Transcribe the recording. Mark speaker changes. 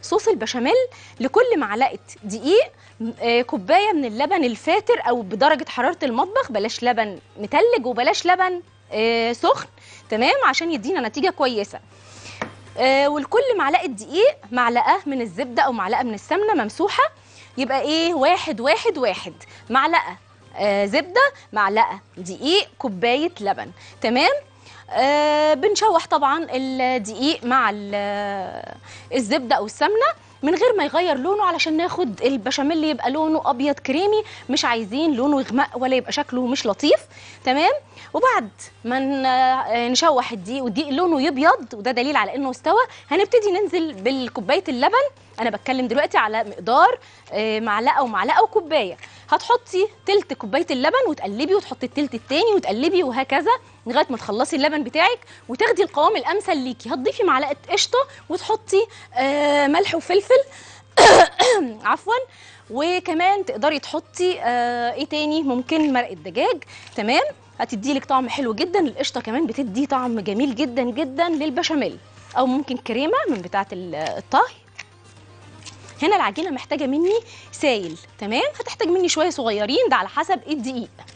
Speaker 1: صوص البشاميل لكل معلقه دقيق آه، كوبايه من اللبن الفاتر او بدرجه حراره المطبخ بلاش لبن متلج وبلاش لبن آه، سخن تمام عشان يدينا نتيجه كويسه آه، ولكل معلقه دقيق معلقه من الزبده او معلقه من السمنه ممسوحه يبقى ايه واحد واحد واحد معلقه آه زبده معلقه دقيق كوبايه لبن تمام آه بنشوح طبعا الدقيق مع ال- الزبده او السمنه من غير ما يغير لونه علشان ناخد البشاميل يبقى لونه ابيض كريمي مش عايزين لونه يغمق ولا يبقى شكله مش لطيف تمام وبعد ما ن- آه، نشوح الدقيق والدقيق لونه يبيض وده دليل على انه استوى هنبتدي ننزل بالكوبايه اللبن انا بتكلم دلوقتي على مقدار آه، معلقه ومعلقه وكوبايه هتحطي تلت كوبايه اللبن وتقلبي وتحطي التلت التاني وتقلبي وهكذا لغايه ما تخلصي اللبن بتاعك وتاخدي القوام الامثل ليكي هتضيفي معلقه قشطه وتحطي آه، ملح وفلفل عفوا وكمان تقدري تحطي آه ايه تاني ممكن مرقه دجاج تمام هتدي لك طعم حلو جدا القشطه كمان بتدي طعم جميل جدا جدا للبشاميل او ممكن كريمه من بتاعه ال- الطهي هنا العجينه محتاجه مني سايل تمام هتحتاج مني شويه صغيرين ده على حسب الدقيق